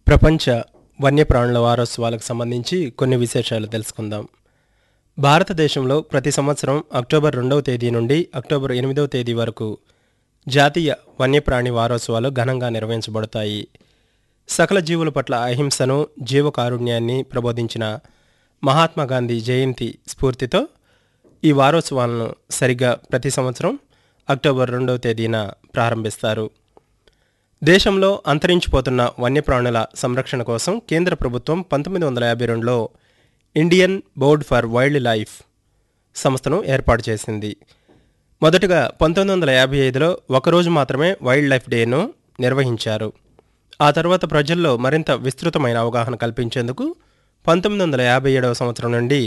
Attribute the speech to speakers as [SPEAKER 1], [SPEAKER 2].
[SPEAKER 1] ప్రపంచ వన్యప్రాణుల వారోత్సవాలకు సంబంధించి కొన్ని విశేషాలు తెలుసుకుందాం భారతదేశంలో ప్రతి సంవత్సరం అక్టోబర్ రెండవ తేదీ నుండి అక్టోబర్ ఎనిమిదవ తేదీ వరకు జాతీయ వన్యప్రాణి వారోత్సవాలు ఘనంగా నిర్వహించబడతాయి సకల జీవుల పట్ల అహింసను జీవకారుణ్యాన్ని ప్రబోధించిన మహాత్మా గాంధీ జయంతి స్ఫూర్తితో ఈ వారోత్సవాలను సరిగ్గా ప్రతి సంవత్సరం అక్టోబర్ రెండవ తేదీన ప్రారంభిస్తారు దేశంలో అంతరించిపోతున్న వన్యప్రాణుల సంరక్షణ కోసం కేంద్ర ప్రభుత్వం పంతొమ్మిది వందల యాభై రెండులో Indian board for wild life సంస్థను ఏర్పాటు చేసింది మొదటగా పంతొమ్మిది వందల యాభై ఐదులో ఒకరోజు మాత్రమే వైల్డ్ లైఫ్ డేను నిర్వహించారు ఆ తర్వాత ప్రజల్లో మరింత విస్తృతమైన అవగాహన కల్పించేందుకు పంతొమ్మిది వందల యాభై ఏడవ సంవత్సరం నుండి